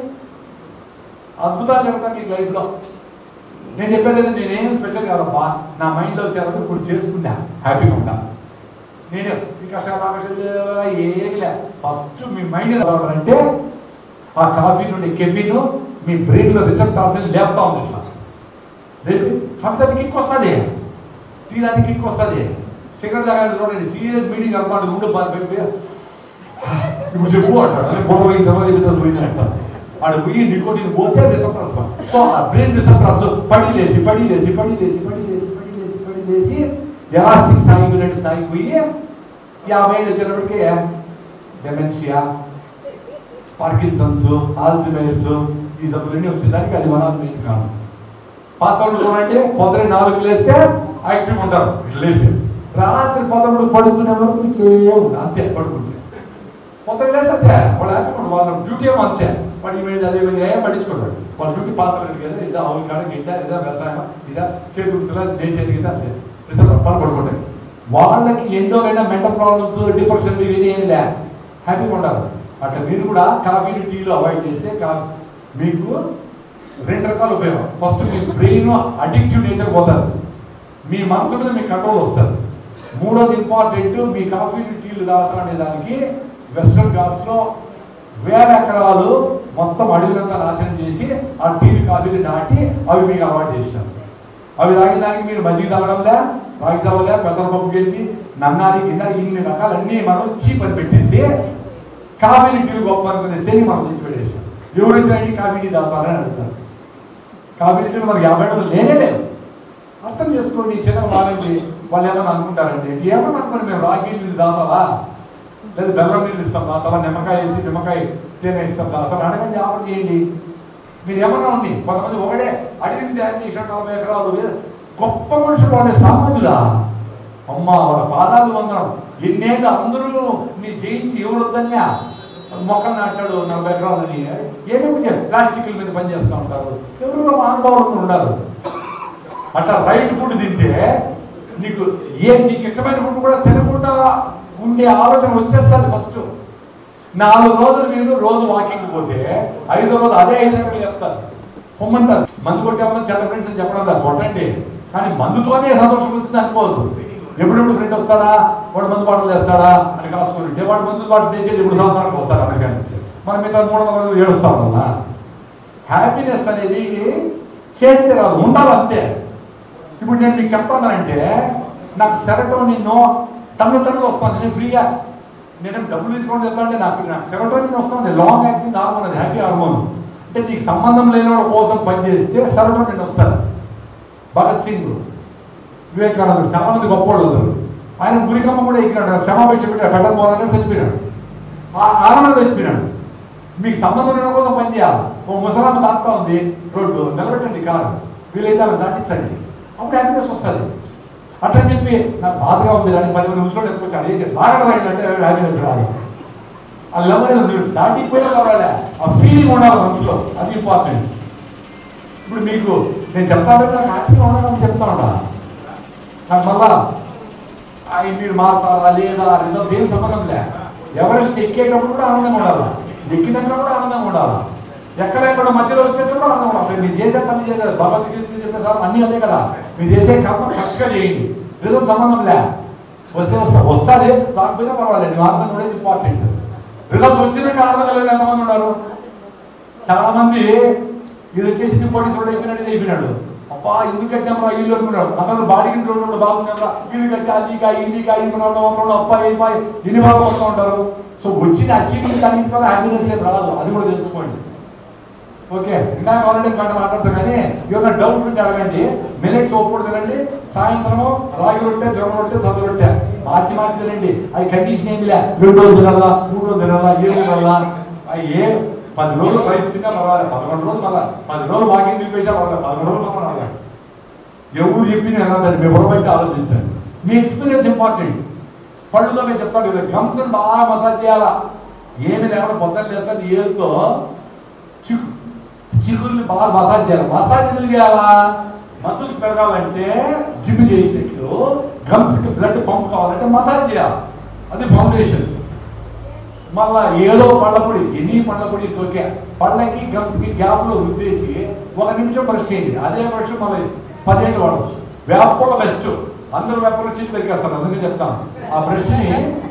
అద్భుతాలు జరుగుతాయి నీకు లైఫ్లో నేను చెప్పేది అయితే నేనేం స్పెషల్ కాదబ్బా నా మైండ్లో వచ్చేది ఇప్పుడు చేసుకున్నా హ్యాపీగా ఉంటా నేను ఈ కష్టాలు ఆ కష్టాలు ఏమి లే ఫస్ట్ మీ మైండ్ ఎలా అంటే ఆ కాఫీ నుండి కెఫీన్ మీ బ్రెయిన్లో రిసెప్టార్స్ లేపుతా ఉంది ఇట్లా రేపు కాఫీ తాగి కిక్ వస్తుంది టీ తాగి కిక్ వస్తుంది సిగరెట్ తాగాలి చూడండి సీరియస్ మీటింగ్ అనమాట మూడు బాగా పెట్టి ఇప్పుడు చెప్పు అంటాడు అదే పొడవు పోయిన తర్వాత చెప్తే పోయింది అంటాడు ఆడ పోయి నికోటిన్ పోతే రిసెప్టర్స్ సో ఆ బ్రెయిన్ రిసెప్టర్స్ పడి లేసి పడి లేసి పడి లేసి పడి లేసి పడి లేసి పడి లేసి ఎలాస్టిక్ సాగిపోయినట్టు సాగిపోయి యాభై ఏళ్ళు వచ్చేటప్పటికి డెమెన్షియా పార్కిన్సన్స్ ఆల్జిమైర్స్ ఈ జబ్బులన్నీ వచ్చేదానికి అది వన్ ఆఫ్ మెయిన్ కారణం పాత వాళ్ళు చూడండి పొద్దున నాలుగు లేస్తే యాక్టివ్ ఉంటారు ఇట్లా లేచి రాత్రి పదకొండు పడుకునే వరకు ఇట్లే ఉంటారు అంతే పడుకుంటే పొద్దున లేస్తే అంతే వాళ్ళు హ్యాపీ ఉంటారు వాళ్ళ డ్యూటీ ఏమో అంతే వాడు ఇవి అదే విధంగా ఏం పట్టించుకోడు వాళ్ళ డ్యూటీ పాత్రలు కదా ఇదా ఆవుల కాడ గిడ్డ ఇదా వ్యవసాయం ఇదా చేతి వృత్తులా నేసేది కదా అంతే రిజల్ట్ పని పడుకుంటాయి వాళ్ళకి ఎండోకైనా మెంటల్ ప్రాబ్లమ్స్ డిప్రెషన్ ఇవన్నీ ఏమి లే హ్యాపీగా ఉండాలి అట్లా మీరు కూడా కాఫీలు టీలు అవాయిడ్ చేస్తే కా మీకు రెండు రకాల ఉపయోగం ఫస్ట్ మీ బ్రెయిన్ అడిక్టివ్ నేచర్ పోతుంది మీ మనసు మీద మీ కంట్రోల్ వస్తుంది మూడోది ఇంపార్టెంట్ మీ కాఫీలు టీలు తాగుతారు అనే దానికి వెస్ట్రన్ ఘాట్స్లో వేల ఎకరాలు మొత్తం అడవినంతా నాశనం చేసి ఆ టీలు కాఫీలు నాటి అవి మీకు అలవాటు చేసినారు అవి తాగిన దానికి మీరు మజ్జిగ తాగడంలే రాగి సవలే పెసరపప్పు గెలిచి నన్నారి గిన్నె ఇన్ని రకాలన్నీ మనం చీప్ అని పెట్టేసి కాఫీని టీలు గొప్ప అనుకునే శ్రేణి మనం తెచ్చిపెట్టేసాం ఎవరు వచ్చినా కాఫీ టీ తాగుతారని అడుగుతారు కాఫీ టీలు మనకి యాభై ఏళ్ళు లేనే లేవు అర్థం చేసుకోండి ఈ చిన్న వాళ్ళకి వాళ్ళు ఏమన్నా అనుకుంటారండి ఏమన్నా అనుకుని మేము రాగి నీళ్ళు తాగుతావా లేదా బెల్లం నీళ్ళు ఇస్తాం తాగుతావా నిమ్మకాయ వేసి నిమ్మకాయ తేనె ఇస్తాం తాగుతాం అడగండి ఆఫర్ చేయండి మీరు ఏమన్నా ఉంది కొంతమంది ఒకడే అడిగింది తయారు చేసిన నలభై ఎకరాలు వే- గొప్ప మనుషులు వాళ్ళే సామాన్యులా అమ్మ వాళ్ళ పాదాలు వందనం ఎన్నేళ్ళు అందరూ నీ జయించి ఎవరు వద్దన్యా మొక్కలు నాటాడు నలభై ఎకరాలని ఏమేమి చేయాలి ప్లాస్టిక్ల మీద పని చేస్తూ ఉంటారు ఎవరు మహానుభావులు ఉండాలి అట్లా రైట్ ఫుడ్ తింటే నీకు ఏ నీకు ఇష్టమైన ఫుడ్ కూడా తినకుండా ఉండే ఆలోచన వచ్చేస్తుంది ఫస్ట్ నాలుగు రోజులు మీరు రోజు వాకింగ్ పోతే ఐదో రోజు అదే ఐదు గంటలు చెప్తారు పొమ్మంటారు మందు కొట్టామని చాలా ఫ్రెండ్స్ అని చెప్పడం కాదు కొట్టండి కానీ మందుతోనే సంతోషం వచ్చింది అనుకోవద్దు ఎప్పుడెప్పుడు ఫ్రెండ్ వస్తాడా వాడు మందు బాటలు తెస్తాడా అని కాసుకొని ఉంటే వాడు మందు బాటలు తెచ్చేది ఇప్పుడు సంవత్సరానికి వస్తారు అమెరికా నుంచి మనం మిగతా మూడు వందల రోజులు ఏడుస్తాం వల్ల హ్యాపీనెస్ అనేది చేస్తే రాదు ఉండాలి అంతే ఇప్పుడు నేను మీకు చెప్తానంటే నాకు సెరటోనిన్ టన్ను టన్నులు వస్తాను నేను ఫ్రీగా నేనేం డబ్బులు తీసుకోండి చెప్తానంటే నాకు నాకు సెరటోనిన్ వస్తుంది లాంగ్ యాక్టింగ్ హార్మోన్ అది హ్యాపీ హార్మోన్ అంటే నీకు సంబంధం లేని వాళ్ళ కోసం పనిచేస్తే సెరటోనిన్ వస్తుంది భగత్ సింగ్ వివేకానందుడు చాలా మంది గొప్పవాళ్ళు అవుతారు ఆయన గురికమ్మ కూడా ఎక్కినాడు క్షమాపేక్ష పెట్టాడు పెట్టకపోవాలని చచ్చిపోయినాడు ఆ ఆనందం చచ్చిపోయినాడు మీకు సంబంధం లేని కోసం పనిచేయాలి ఓ ముసలాం తాగుతా ఉంది రోడ్డు నిలబెట్టండి కారు వీలైతే అలా దాటించండి అప్పుడు హ్యాపీనెస్ వస్తుంది అట్లా చెప్పి నాకు బాధగా ఉంది కానీ పది మంది ముసలోడు ఎత్తుకొచ్చి అడిగేసి చేసి లాగడం అంటే హ్యాపీనెస్ రాదు ఆ లవ్ అనేది మీరు దాటిపోయినా పర్వాలే ఆ ఫీలింగ్ ఉండాలి మనసులో అది ఇంపార్టెంట్ ఇప్పుడు మీకు నేను చెప్తాను నాకు హ్యాపీగా ఉండాలని చెప్తా ఉండా నాకు మళ్ళా అవి మీరు మారుతారా లేదా రిజల్ట్స్ ఏం సంబంధం లే ఎవరెస్ట్ ఎక్కేటప్పుడు కూడా ఆనందంగా ఉండాలి ఎక్కినాక కూడా ఆనందంగా ఉండాలి ఎక్కడెక్కడ మధ్యలో వచ్చేస్తే కూడా ఆనందంగా ఉండాలి మీరు చేసే పని చేసే భగవద్గీత చెప్పేసారు అన్నీ అదే కదా మీరు చేసే కర్మ కరెక్ట్గా చేయండి రిజల్ట్ సంబంధం లే వస్తే వస్తా వస్తుంది రాకపోయినా పర్వాలేదు నువ్వు ఆనందంగా ఉండేది ఇంపార్టెంట్ రిజల్ట్ వచ్చినాక ఆనందంగా లేదు ఎంతమంది ఉన్నారు చాలా మంది ఇది వచ్చేసి ఇంపార్టెన్స్ కూడా అయిపోయినాడు అయిపోయినాడు అబ్బా ఇల్లు కట్టామరా ఇల్లు అనుకున్నాడు అతను బాడీ ఇంట్లో ఉన్నప్పుడు బాగున్నారా ఇల్లు కట్టా అదికా ఇదికా ఇంకున్నాడు ఒకడు అప్ప అయిపోయి ఎన్ని బాగా వస్తూ ఉంటారు సో వచ్చిన అచీవింగ్ దానికి కూడా హ్యాపీనెస్ ఏం రాదు అది కూడా తెలుసుకోండి ఓకే ఇందాక ఆల్రెడీ మాట మాట్లాడతాం కానీ ఏమైనా డౌట్ ఉంటే అడగండి మిలెట్స్ ఒప్పుడు తినండి సాయంత్రము రాగి రొట్టె జొన్న రొట్టె సద్ద రొట్టె మార్చి మార్చి తినండి అవి కండిషన్ ఏమి లే రెండు రోజులు తినాలా మూడు రోజులు తినాలా ఏడు తినాలా అవి ఏ పది రోజులు రైస్ తిన్నా పర్వాలేదు పదకొండు రోజులు మళ్ళా పది రోజులు వాకింగ్ నిలిపేసా పర్వాలేదు పదకొండు రోజులు మళ్ళీ రాలేదు ఎవరు చెప్పినా దాన్ని వివరం బట్టి ఆలోచించండి మీ ఎక్స్పీరియన్స్ ఇంపార్టెంట్ పళ్ళుతో మేము చెప్తాడు కదా గమ్స్ బాగా మసాజ్ చేయాలా ఏమి లేకుండా పొద్దున్న లేస్తుంది ఏళ్ళతో చిక్కు చిగుర్ని బాగా మసాజ్ చేయాలి మసాజ్ ఎందుకు చేయాలా మసిల్స్ పెరగాలంటే జిమ్ చేసినట్లు గమ్స్కి బ్లడ్ పంప్ కావాలంటే మసాజ్ చేయాలి అది ఫౌండేషన్ మళ్ళా ఏదో పళ్ళపొడి ఎన్ని పళ్ళపొడి ఓకే పళ్ళకి గమ్స్కి గ్యాప్లో రుద్దేసి ఒక నిమిషం బ్రష్ చేయండి అదే బ్రష్ మళ్ళీ పదిహేను వాడచ్చు వేపల బెస్ట్ అందరూ వేపలు చీటి పెరికేస్తారు అందుకే చెప్తాను ఆ బ్రష్ని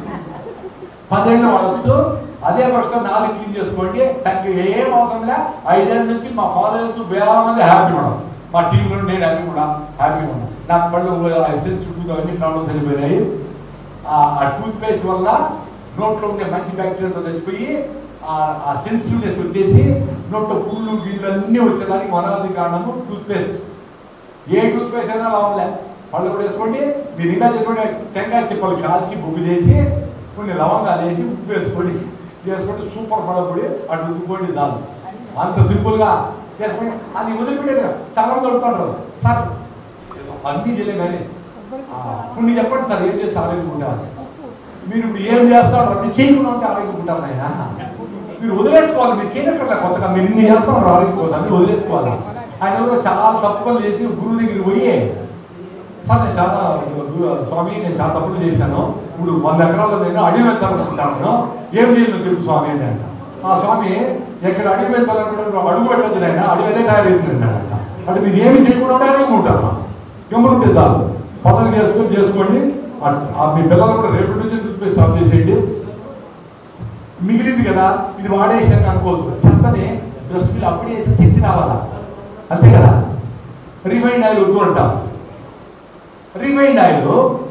పదేళ్ళు వాడచ్చు అదే బ్రష్ నాలుగు క్లీన్ చేసుకోండి దానికి ఏం అవసరం లే ఐదేళ్ళ నుంచి మా ఫాదర్స్ వేల మంది హ్యాపీ ఉన్నాం మా టీంలో నేను హ్యాపీ కూడా హ్యాపీగా ఉన్నాను నాకు పళ్ళు ఎక్సైజ్ చుట్టూ అన్ని ప్రాబ్లమ్స్ అయిపోయినాయి ఆ టూత్ పేస్ట్ వల్ల నోట్లో ఉండే మంచి బ్యాక్టీరియాతో చచ్చిపోయి ఆ- ఆ సెన్సిటివ్నెస్ వచ్చేసి నోట్లో పుళ్ళు గిళ్ళు అన్నీ వచ్చేదానికి వనాది కారణము టూత్ పేస్ట్ ఏ టూత్ పేస్ట్ అయినా లాభంలే పళ్ళు కూడా వేసుకోండి మీరు ఇంకా చేసుకోండి టెంకాయ చిప్పలు కాల్చి బొగ్గు చేసి కొన్ని లవంగాలు వేసి ఉప్పు వేసుకోండి వేసుకోండి సూపర్ పళ్ళ పొడి అటు ఉత్తుకోండి చాలు అంత సింపుల్గా వేసుకోండి అది వదిలిపెట్టేది చాలా మంది అడుగుతుంటారు సార్ అన్నీ చేయలేం కానీ ఆ, కొన్ని చెప్పండి సార్ ఏం చేస్తే ఆరోగ్యం ఉంటారు మీరు ఇప్పుడు ఏం చేస్తారు అన్ని చేయకుండా ఉంటే ఆరోగ్యం ఉంటారు నాయనా మీరు వదిలేసుకోవాలి మీరు చేయనక్కర్లే కొత్తగా మీరు ఇన్ని చేస్తా ఉంటారు ఆరోగ్యం కోసం అన్ని వదిలేసుకోవాలి ఆయన ఎవరో చాలా తప్పులు చేసి గురువు దగ్గరికి పోయి సార్ నేను చాలా స్వామి నేను చాలా తప్పులు చేశాను ఇప్పుడు వంద ఎకరాల్లో నేను అడవి పెంచాలనుకుంటాను ఏం చేయను చెప్పు స్వామి అని అంట ఆ స్వామి ఎక్కడ అడవి పెంచాలనుకుంటే అడుగు పెట్టద్దు నాయన అడవి అదే తయారైతుందంట అంటే మీరు ఏమి చేయకుండా ఉంటే ఆరోగ్యం ఉంటారు గమ్మునుంటే చాలు పనులు చేసుకొని చేసుకోండి ఆ- ఆ మీ పిల్లలు కూడా రేపటి నుంచి టూత్పేస్ట్ స్టాప్ చేసేయండి మిగిలింది కదా ఇది వాడేసాక అనుకోవద్దు చెత్తని డస్ట్బిన్ అప్పుడే వేసి శక్తి రావాలా అంతే కదా రిమైండ్ ఆయిల్ వద్దు అంటాం రిమైండ్ ఆయిల్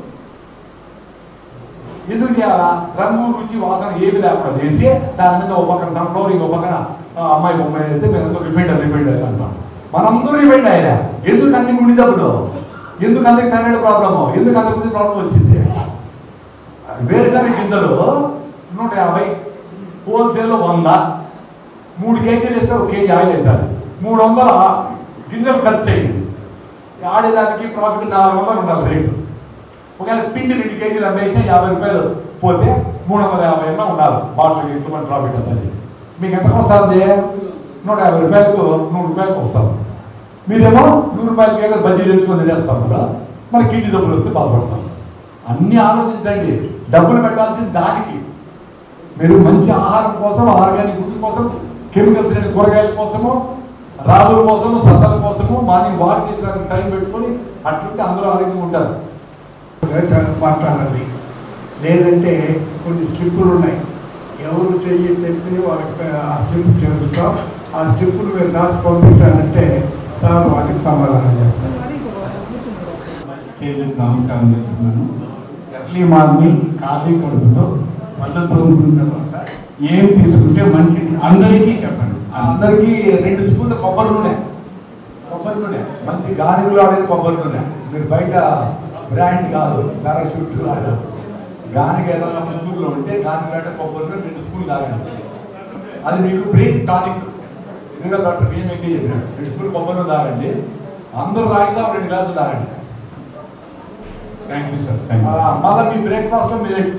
ఎందుకు చేయాలా రంగు రుచి వాసన ఏమి లేకుండా చేసి దాని మీద ఒక పక్కన సన్ఫ్లవర్ ఇంకో పక్కన ఆ, అమ్మాయి బొమ్మాయి వేస్తే మీరందరూ రిఫైండ్ రిఫైండ్ ఆయిల్ అంటాం మనందరూ రిఫైండ్ ఆయిల్ ఎందుకు అన్ని గుండి జబ్బులు ఎందుకు అందరికి థైరాయిడ్ ప్రాబ్లము ఎందుకు అందరికి ప్రాబ్లం వచ్చింది వేరుశనగ గింజలు నూట యాభై హోల్సేల్లో వంద మూడు కేజీలు వేస్తే ఒక కేజీ ఆయిల్ అవుతుంది మూడు వందల గింజలు ఖర్చు అయ్యింది ఆడేదానికి ప్రాఫిట్ నాలుగు వందలు ఉండాలి రేటు ఒకవేళ పిండి రెండు కేజీలు అమ్మేసినా యాభై రూపాయలు పోతే మూడు వందల యాభై అన్నా ఉండాలి బాటిల్ ఇంట్లో మన ప్రాఫిట్ అవుతుంది మీకు ఎంతకు వస్తుంది నూట యాభై రూపాయలకు నూరు రూపాయలకు వస్తాం మీరేమో నూరు రూపాయలకి ఏదో బజ్జీ తెచ్చుకొని తినేస్తాం కదా మరి కిడ్నీ జబ్బులు వస్తే బాధపడతాం అన్నీ ఆలోచించండి డబ్బులు పెట్టాల్సింది దానికి మీరు మంచి ఆహారం కోసం ఆర్గానిక్ ఫుడ్ కోసం కెమికల్స్ లేని కూరగాయల కోసము రాజుల కోసము సత్తల కోసము మార్నింగ్ వాక్ చేసేదానికి టైం పెట్టుకొని అట్లుంటే అందరూ ఆరోగ్యంగా ఉంటారు మాట్లాడండి లేదంటే కొన్ని స్లిప్పులు ఉన్నాయి ఎవరు చెయ్యటైతే వాళ్ళకి ఆ స్లిప్ చేరుస్తాం ఆ స్లిప్పులు మీరు రాసి పంపించాలంటే సార్ వాళ్ళకి సమాధానం చెప్తారు చేతులకు నమస్కారం చేస్తున్నాను ఎర్లీ మార్నింగ్ ఖాళీ కడుపుతో పళ్ళు తోముకున్న తర్వాత ఏం తీసుకుంటే మంచిది అందరికీ చెప్పండి అందరికీ రెండు స్పూన్ల కొబ్బరి నూనె కొబ్బరి నూనె మంచి గానిగులు ఆడేది కొబ్బరి నూనె మీరు బయట బ్రాండ్ కాదు పారాషూట్ కాదు గానికి ఏదైనా పుత్తూరులో ఉంటే గానికి ఆడే కొబ్బరి నూనె రెండు స్పూన్లు తాగండి అది మీకు బ్రెయిన్ టానిక్ ఎందుకంటే డాక్టర్ బియ్యం ఎక్కి చెప్పినాడు రెండు స్పూన్లు కొబ్బరి నూనె తాగండి అందరూ తాగితే రెండు గ్లాసులు తాగండి థ్యాంక్ యూ సార్ థ్యాంక్ ఆ, యూ మళ్ళీ మీ బ్రేక్ఫాస్ట్ లో మిలెట్స్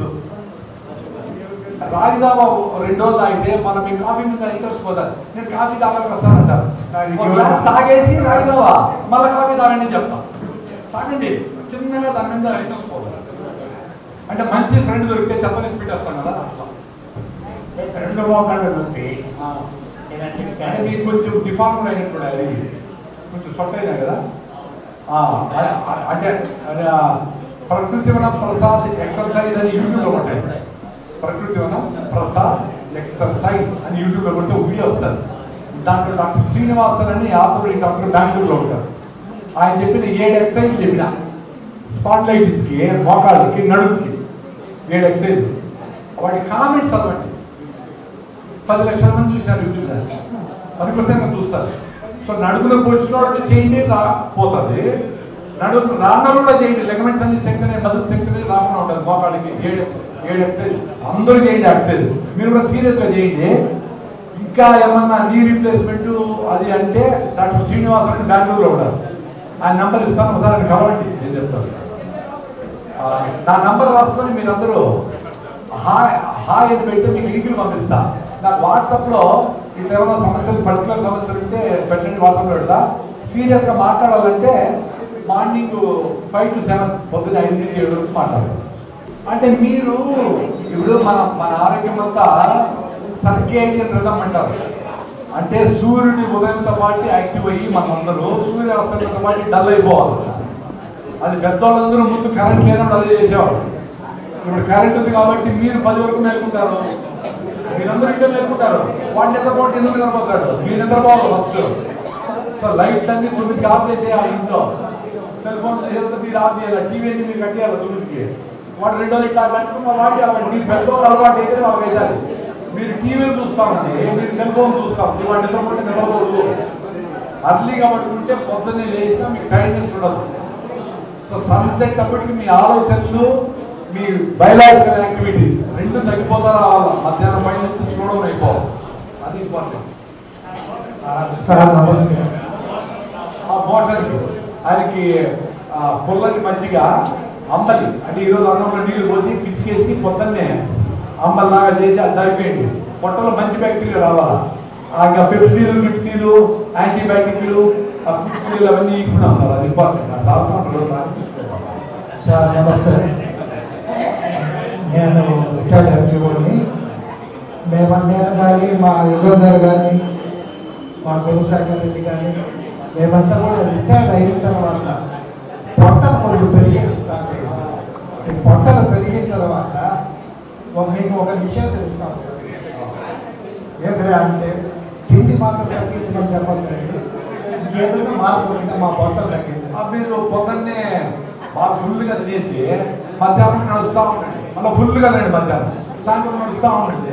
రాగి జావా రెండు రోజులు తాగితే మన మీ కాఫీ మీద ఇంట్రెస్ట్ పోతుంది నేను కాఫీ తాగలేక వస్తానంటారు దానికి ఒక గ్లాస్ తాగేసి రాగి జావా మళ్ళీ కాఫీ తాగండి చెప్తాం తాగండి చిన్నగా దాని మీద ఇంట్రెస్ట్ పోతుంది అంటే మంచి ఫ్రెండ్ దొరికితే చెప్పనేసి పెట్టేస్తాను కదా అట్లా రెండు మోకాళ్ళు నొప్పి ఆ. ఇలాంటి అంటే మీకు కొంచెం డిఫార్మ్ అయినట్టు అది కొంచెం సొట్ట అయినాయి కదా ఆ, అ- అంటే అది ఆ ప్రకృతి వన ప్రసాద్ ఎక్సర్సైజ్ అని యూట్యూబ్లో ఉంటాయి ప్రకృతి వన ప్రసాద్ ఎక్సర్సైజ్ అని యూట్యూబ్లో కొడితే ఒక వీడియో వస్తుంది దాంట్లో డాక్టర్ శ్రీనివాసన్ అని ఆర్థోపెడిక్ డాక్టర్ బెంగళూరులో ఉంటారు ఆయన చెప్పిన ఏడు ఎక్సర్సైజ్ చెప్పిన స్పాట్లైటిస్కి మోకాళ్ళకి నడుముకి ఏడు ఎక్సర్సైజ్ వాటి కామెంట్స్ చదవండి పది లక్షల మంది చూశారు యూట్యూబ్లో పనికొస్తే ఇంకా చూస్తారు సో నడుములో వచ్చిన వాళ్ళు చేయండి రా పోతుంది నడుము రాన్న కూడా చేయండి లెగమెంట్స్ అన్ని స్ట్రెంగ్ మదర్ స్ట్రెంగ్ రాకుండా ఉంటుంది మోకాళ్ళకి ఏడు ఏడు ఎక్సైజ్ అందరూ చేయండి ఎక్సైజ్ మీరు కూడా సీరియస్గా చేయండి ఇంకా ఏమన్నా నీ రీప్లేస్మెంట్ అది అంటే డాక్టర్ శ్రీనివాస్ అని బెంగళూరులో ఉన్నారు ఆ నెంబర్ ఇస్తాను ఒకసారి ఆయన కలవండి నేను చెప్తాను ఆ, నా నంబర్ రాసుకొని మీరందరూ హాయ్ హాయ్ అని పెడితే మీకు లింకులు పంపిస్తా నాకు వాట్సాప్లో ఇట్లా ఏమైనా సమస్యలు పర్టికులర్ సమస్యలు ఉంటే పెట్టండి వాట్సాప్లో పెడతా సీరియస్గా మాట్లాడాలంటే మార్నింగ్ ఫైవ్ టు సెవెన్ పొద్దున్న ఐదు నుంచి ఏడు వరకు మాట్లాడాలి అంటే మీరు ఇప్పుడు మన మన ఆరోగ్యం అంతా సర్కేడియన్ రిథం అంటారు అంటే సూర్యుడి ఉదయంతో పాటు యాక్టివ్ అయ్యి మనందరూ సూర్య అస్తమయంతో పాటు డల్ అయిపోవాలి అది పెద్దవాళ్ళందరూ ముందు కరెంట్ లేనప్పుడు అదే చేసేవాళ్ళు ఇప్పుడు కరెంట్ ఉంది కాబట్టి మీరు పది వరకు మేల్కుంటారు మీరందరూ ఇట్లా మేల్కుంటారు వాడు నిద్రపోవడం ఎందుకు నిద్రపోతాడు మీరు నిద్రపోవాలి ఫస్ట్ సో లైట్లు అన్ని తొమ్మిదికి ఆఫ్ చేసేయాలి ఇంట్లో సెల్ ఫోన్ చేసేంత మీరు ఆఫ్ చేయాలి టీవీ అన్ని మీరు కట్టేయాలి తొమ్మిదికి వాడు రెండో ఇట్లా కట్టుకున్న వాడి అవ్వండి మీరు సెల్ ఫోన్ అలవాటు అయితే వాళ్ళకి వేయాలి మీరు టీవీలు చూస్తామండి మీరు సెల్ ఫోన్ చూస్తామండి వాడు నిద్రపోతే నిద్రపోదు అర్లీగా పట్టుకుంటే పొద్దున్నే లేచినా మీకు టైట్నెస్ ఉండదు సో సన్సెట్ అప్పటికి మీ ఆలోచనలు మీ బయలాజికల్ యాక్టివిటీస్ రెండు తగ్గిపోతా రావాలి మధ్యాహ్నం పైన నుంచి స్లో డౌన్ అయిపోవాలి అది ఇంపార్టెంట్ సార్ నమస్తే ఆ మోషన్కి ఆయనకి ఆ, పుల్లని మజ్జిగ అంబలి అంటే ఈరోజు అన్నంలో నీళ్లు పోసి పిసికేసి పొద్దున్నే అంబల్లాగా చేసి అది అయిపోయింది పొట్టలో మంచి బ్యాక్టీరియా రావాలా ఆ ఇంకా పెప్సీలు గిప్సీలు యాంటీబయాటిక్లు ఆ కుక్కులు అవన్నీ ఇవ్వకుండా ఉండాలి అది ఇంపార్టెంట్ ఆ తాగుతూ ఉంటారు తాగి. సార్ నమస్తే నేను రిటైర్డ్ ఎంపీఓని మేము నేను కానీ మా యుగంధర్ కానీ మా గురుశేఖర్ రెడ్డి కానీ మేమంతా కూడా రిటైర్డ్ అయిన తర్వాత పొట్టలు కొంచెం పెరిగేది స్టార్ట్ అయింది ఈ పొట్టలు పెరిగిన తర్వాత ఒక- మీకు ఒక నిషేధం ఇస్తాం సార్ ఏదిరా అంటే తిండి మాత్రం తగ్గించమని చెప్పొద్దండి ఇంకేదైనా మార్పు ఉంటే మా పొట్టలు తగ్గింది ఆ మీరు పొద్దున్నే బాగా ఫుల్గా తినేసి మధ్యాహ్నం నడుస్తూ ఉండండి మళ్ళీ ఫుల్గా తినండి మధ్యాహ్నం సాయంత్రం నడుస్తూ ఉండండి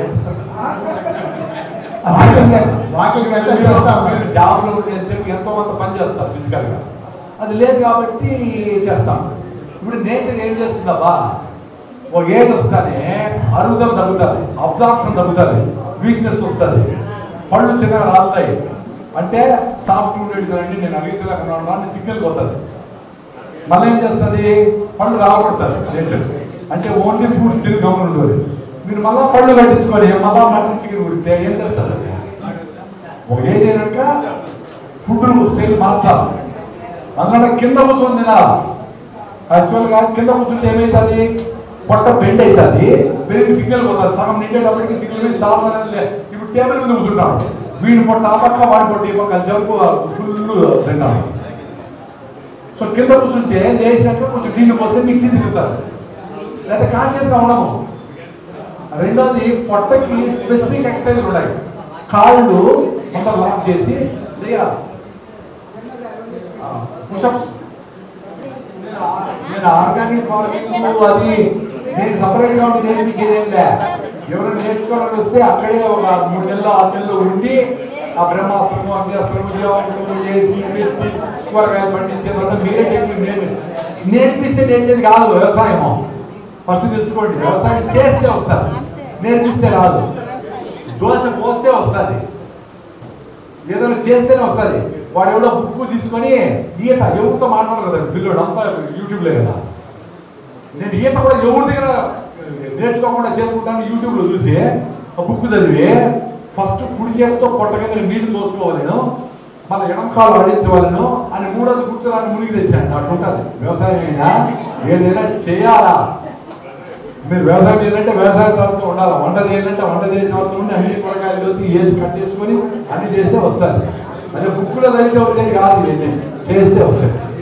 వాకింగ్ వాకింగ్ ఎంత చేస్తాం మీరు జాబ్లో ఉండి అని చెప్పి ఎంతో కొంత పని చేస్తారు ఫిజికల్గా అది లేదు కాబట్టి చేస్తాం ఇప్పుడు నేచర్ ఏం చేస్తుందబ్బా ఒక ఏజ్ వస్తానే అరుగుదల తగ్గుతుంది అబ్జార్ప్షన్ తగ్గుతుంది వీక్నెస్ వస్తుంది పళ్ళు చిన్నగా రాలుతాయి అంటే సాఫ్ట్ ఉండేది కదండి నేను అరిగించలేకుండా ఉన్నాను సిగ్నల్ పోతుంది మళ్ళీ ఏం చేస్తుంది పళ్ళు రాలగొడుతుంది నేచర్ అంటే ఓన్లీ ఫుడ్స్ తిరిగి గమనం ఉండదు మీరు మళ్ళా పళ్ళు కట్టించుకొని మళ్ళా మటన్ చికెన్ ఉడితే ఏం చేస్తారు అది ఒక ఏజ్ అయినాక ఫుడ్ స్టైల్ మార్చాలి అందులో కింద కూర్చొని తినాలి యాక్చువల్గా కింద కూర్చుంటే ఏమవుతుంది పొట్ట బెండ్ అవుతుంది పెరిగి సిగ్నల్ పోతుంది సగం నిండేటప్పటికి సిగ్నల్ మీద చాలా మంది లే- ఇప్పుడు టేబుల్ మీద కూర్చుంటాడు వీడి పొట్ట ఆ పక్క వాడి పొట్ట ఈ పక్క జరుపు ఫుల్ తింటాడు సో కింద కూర్చుంటే లేచినాక కొంచెం నీళ్లు పోస్తే మిక్సీ తిరుగుతారు లేదా కాన్షియస్గా ఉండము రెండోది పొట్టకి స్పెసిఫిక్ ఎక్సర్సైజ్లు ఉన్నాయి కాళ్ళు మొత్తం లాక్ చేసి చేయాలి పుషప్స్ నేను ఆర్గానిక్ ఫార్మింగ్ అది నేను సపరేట్ గా ఉండి నేర్పించేదేంలే ఎవరైనా నేర్చుకోవాలని వస్తే అక్కడే ఒక మూడు నెలలు ఆరు నెలలు ఉండి ఆ బ్రహ్మాస్త్రము అగ్నిస్త్రము జీవాస్త్రము చేసి పెట్టి కూరగాయలు పండించేదంతా మీరే టెక్నిక్ నేర్పి నేర్పిస్తే నేర్చేది కాదు వ్యవసాయము ఫస్ట్ తెలుసుకోండి వ్యవసాయం చేస్తే వస్తుంది నేర్పిస్తే రాదు దోశ పోస్తే వస్తుంది ఏదైనా చేస్తేనే వస్తుంది వాడు ఎవడో బుక్ తీసుకొని ఈత ఎవరితో మాట్లాడరు కదా పిల్లోడు అంతా యూట్యూబ్లే కదా నేను ఈత కూడా ఎవరి దగ్గర నేర్చుకోకుండా చేసుకుంటాను యూట్యూబ్లో చూసి ఆ బుక్ చదివి ఫస్ట్ కుడి చేతితో పొట్ట కింద నీళ్లు తోసుకోవాలి నేను మళ్ళీ ఎడం కాలు ఆడించవాలను అని మూడోది కూర్చోడానికి మునిగి తెచ్చాను అట్లా ఉంటుంది వ్యవసాయం అయినా ఏదైనా చేయాలా మీరు వ్యవసాయం చేయాలంటే వ్యవసాయదారులతో ఉండాలి వంట చేయాలంటే వంట చేసిన వాళ్ళతో ఉండి అన్ని కూరగాయలు వచ్చి ఏది కట్ చేసుకొని అన్ని చేస్తే వస్తుంది అదే బుక్కులో చదివితే వచ్చేది కాదు ఇవన్నీ చేస్తే వస్తాయి